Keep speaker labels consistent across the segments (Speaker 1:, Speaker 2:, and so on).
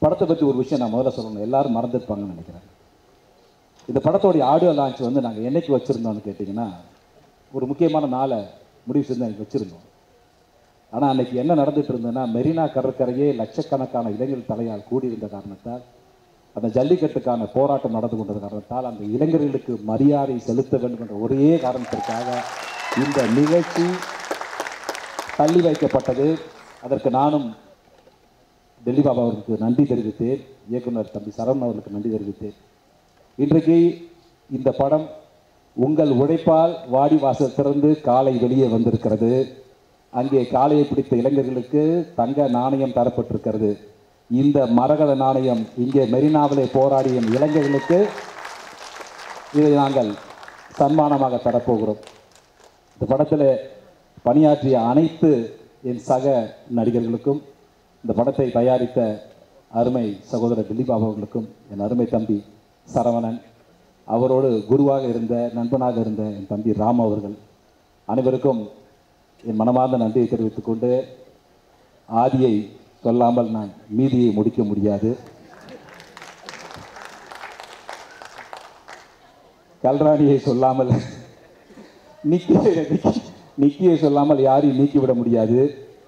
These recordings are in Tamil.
Speaker 1: படத்தை பற்றி ஒரு விஷயம் நான் முதல்ல சொல்லணும் எல்லாரும் மறந்துருப்பாங்கன்னு நினைக்கிறேன் இந்த படத்தோடைய ஆடியோ லான்ச் வந்து நாங்கள் என்னைக்கு வச்சுருந்தோம்னு கேட்டிங்கன்னா ஒரு முக்கியமான நாளை முடிவு செஞ்சு அன்றைக்கி வச்சுருந்தோம் ஆனால் அன்னைக்கு என்ன நடந்துட்டு இருந்ததுன்னா மெரினா கடற்கரையே லட்சக்கணக்கான இளைஞர் தலையால் கூடியிருந்த காரணத்தால் அந்த ஜல்லிக்கட்டுக்கான போராட்டம் நடந்து கொண்டது காரணத்தால் அந்த இளைஞர்களுக்கு மரியாதை செலுத்த வேண்டும் என்ற ஒரே காரணத்திற்காக இந்த நிகழ்ச்சி தள்ளி வைக்கப்பட்டது அதற்கு நானும் டெல்லி பாபா அவர்களுக்கு நன்றி தெரிவித்தேன் இயக்குனர் தம்பி சரவணன் அவர்களுக்கு நன்றி தெரிவித்தேன் இன்றைக்கு இந்த படம் உங்கள் உழைப்பால் வாடி வாசல் திறந்து காலை வெளியே வந்திருக்கிறது அங்கே காலையை பிடித்த இளைஞர்களுக்கு தங்க நாணயம் தரப்பட்டிருக்கிறது இந்த மரகத நாணயம் இங்கே மெரினாவிலே போராடிய இளைஞர்களுக்கு இதை நாங்கள் சன்மானமாக தரப்போகிறோம் இந்த படத்தில் பணியாற்றிய அனைத்து என் சக நடிகர்களுக்கும் இந்த படத்தை தயாரித்த அருமை சகோதரர் திலீப் பாபு அவர்களுக்கும் என் அருமை தம்பி சரவணன் அவரோடு குருவாக இருந்த நண்பனாக இருந்த என் தம்பி ராம் அவர்கள் அனைவருக்கும் என் மனமார்ந்த நன்றியை தெரிவித்துக் கொண்டு ஆதியை சொல்லாமல் நான் மீதியை முடிக்க முடியாது கல்ராணியை சொல்லாமல் நிக்கிய நிக்கி- நிக்கியை சொல்லாமல் யாரையும் நீக்கிவிட முடியாது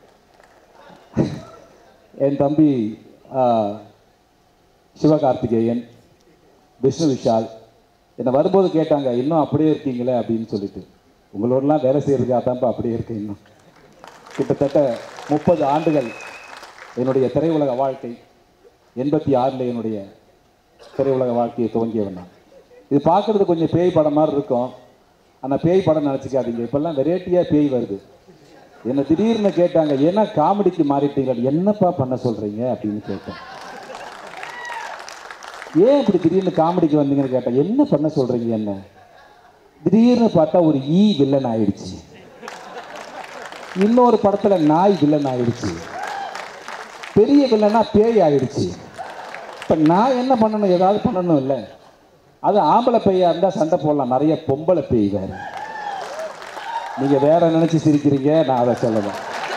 Speaker 1: என் தம்பி ஆ, சிவகார்த்திகேயன் விஷ்ணு விஷால் என்னை வரும்போது கேட்டாங்க இன்னும் அப்படியே இருக்கீங்களே அப்படின்னு சொல்லிட்டு உங்களோடலாம் வேலை செய்கிறதுக்காக தான்ப்பா அப்படியே இருக்கேன் இன்னும் கிட்டத்தட்ட முப்பது ஆண்டுகள் என்னுடைய திரையுலக வாழ்க்கை எண்பத்தி ஆறில் என்னுடைய திரையுலக வாழ்க்கையை துவங்கியவன் நான் இது பார்க்குறது கொஞ்சம் பேய் படம் மாதிரி இருக்கும் ஆனால் பேய் படம் நினச்சிக்காதீங்க இப்போல்லாம் வெரைட்டியாக பேய் வருது என்னை திடீர்னு கேட்டாங்க ஏன்னா காமெடிக்கு மாறிட்டீங்க என்னப்பா பண்ண சொல்கிறீங்க அப்படின்னு கேட்டேன் ஏன் இப்படி திடீர்னு காமெடிக்கு வந்தீங்கன்னு கேட்டேன் என்ன பண்ண சொல்கிறீங்க என்ன திடீர்னு பார்த்தா ஒரு ஈ வில்லன் ஆயிடுச்சு இன்னொரு படத்தில் நாய் வில்லன் ஆயிடுச்சு பெரிய வில்லனா பேய் ஆயிடுச்சு இப்போ நான் என்ன பண்ணணும் ஏதாவது பண்ணணும் இல்லை அது ஆம்பளை பேயா இருந்தால் சண்டை போடலாம் நிறைய பொம்பளை பேய் வேறு நீங்கள் வேற நினச்சி சிரிக்கிறீங்க நான் அதை சொல்லலை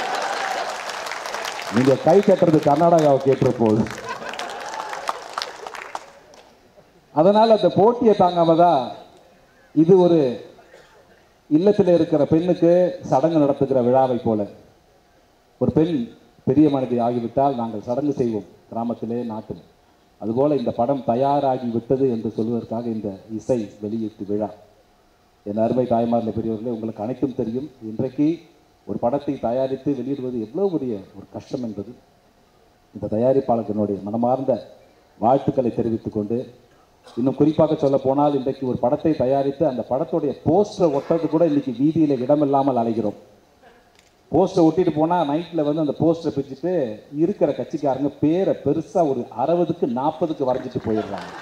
Speaker 1: நீங்கள் கை கட்டுறது கர்நாடகாவை கேட்டுற போகுது அதனால் அந்த போட்டியை தாங்காம தான் இது ஒரு இல்லத்தில் இருக்கிற பெண்ணுக்கு சடங்கு நடத்துகிற விழாவை போல ஒரு பெண் பெரிய மனிதி ஆகிவிட்டால் நாங்கள் சடங்கு செய்வோம் கிராமத்திலே நாட்டில் அதுபோல இந்த படம் தயாராகி விட்டது என்று சொல்வதற்காக இந்த இசை வெளியீட்டு விழா என் அருமை தாய்மாரில் பெரியவர்களே உங்களுக்கு அனைத்தும் தெரியும் இன்றைக்கு ஒரு படத்தை தயாரித்து வெளியிடுவது எவ்வளோ பெரிய ஒரு கஷ்டம் என்பது இந்த தயாரிப்பாளர்களுடைய மனமார்ந்த வாழ்த்துக்களை தெரிவித்துக் கொண்டு இன்னும் குறிப்பாக சொல்ல போனால் இன்றைக்கு ஒரு படத்தை தயாரித்து அந்த படத்துடைய போஸ்டர் ஒட்டுறது கூட இன்னைக்கு வீதியில் இடமில்லாமல் அலைகிறோம் போஸ்டர் ஒட்டிட்டு போனால் நைட்டில் வந்து அந்த போஸ்டரை பிரிச்சுட்டு இருக்கிற கட்சிக்காரங்க பேரை பெருசாக ஒரு அறுபதுக்கு நாற்பதுக்கு வரைஞ்சிட்டு போயிடுறாங்க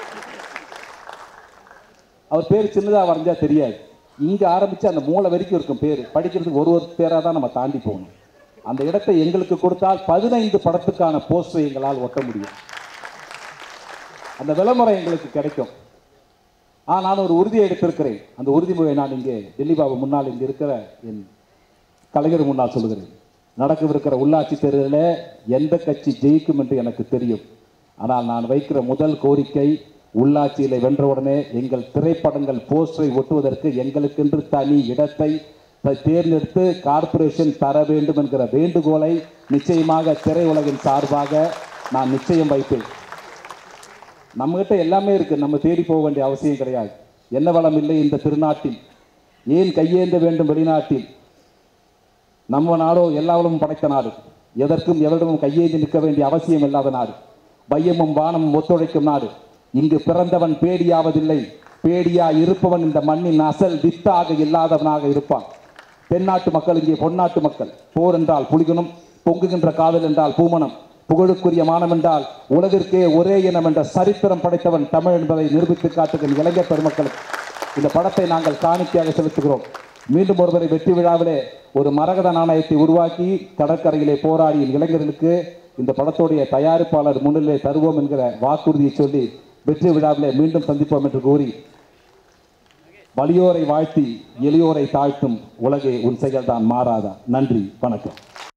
Speaker 1: அவர் பேர் சின்னதாக வரைஞ்சா தெரியாது இங்கே ஆரம்பித்து அந்த மூளை வரைக்கும் இருக்கும் பேர் படிக்கிறதுக்கு ஒரு ஒரு பேராக தான் நம்ம தாண்டி போகணும் அந்த இடத்தை எங்களுக்கு கொடுத்தால் பதினைந்து படத்துக்கான போஸ்டரை எங்களால் ஒட்ட முடியும் அந்த விளம்பரம் எங்களுக்கு கிடைக்கும் ஆ நான் ஒரு உறுதியை எடுத்திருக்கிறேன் அந்த உறுதிமொழியை நான் இங்கே டெல்லி பாபு முன்னால் இங்கே இருக்கிற என் கலைஞர் முன்னால் சொல்லுகிறேன் நடக்கவிருக்கிற உள்ளாட்சி தேர்தலில் எந்த கட்சி ஜெயிக்கும் என்று எனக்கு தெரியும் ஆனால் நான் வைக்கிற முதல் கோரிக்கை உள்ளாட்சியில் வென்றவுடனே எங்கள் திரைப்படங்கள் போஸ்டரை ஒட்டுவதற்கு எங்களுக்கென்று தனி இடத்தை த- தேர்ந்தெடுத்து கார்ப்பரேஷன் தர வேண்டும் என்கிற வேண்டுகோளை நிச்சயமாக திரையுலகின் சார்பாக நான் நிச்சயம் வைப்பேன் நம்மகிட்ட எல்லாமே இருக்கு நம்ம தேடி போக வேண்டிய அவசியம் கிடையாது என்ன வளம் இல்லை இந்த திருநாட்டில் ஏன் கையேந்த வேண்டும் வெளிநாட்டில் நம்ம நாடோ எல்லா வளமும் படைத்த நாடு எதற்கும் எவரிடமும் கையேந்தி நிற்க வேண்டிய அவசியம் இல்லாத நாடு பையமும் வானமும் ஒத்துழைக்கும் நாடு இங்கு பிறந்தவன் பேடியாவதில்லை பேடியா இருப்பவன் இந்த மண்ணின் அசல் வித்தாக இல்லாதவனாக இருப்பான் தென்னாட்டு மக்கள் இங்கே பொன்னாட்டு மக்கள் போர் என்றால் புலிகுணம் பொங்குகின்ற காதல் என்றால் பூமணம் புகழுக்குரிய மானம் என்றால் உலகிற்கே ஒரே இனம் என்ற சரித்திரம் படைத்தவன் தமிழ் என்பதை நிரூபித்து காட்டுகிற இளைஞர் பெருமக்களுக்கு இந்த படத்தை நாங்கள் காணிக்கையாக செலுத்துகிறோம் மீண்டும் ஒருவரை வெற்றி விழாவிலே ஒரு மரகத நாணயத்தை உருவாக்கி கடற்கரையிலே போராடிய இளைஞர்களுக்கு இந்த படத்துடைய தயாரிப்பாளர் முன்னிலை தருவோம் என்கிற வாக்குறுதியை சொல்லி வெற்றி விழாவிலே மீண்டும் சந்திப்போம் என்று கூறி வலியோரை வாழ்த்தி எளியோரை தாழ்த்தும் உலகே உன் செயல்தான் மாறாதா நன்றி வணக்கம்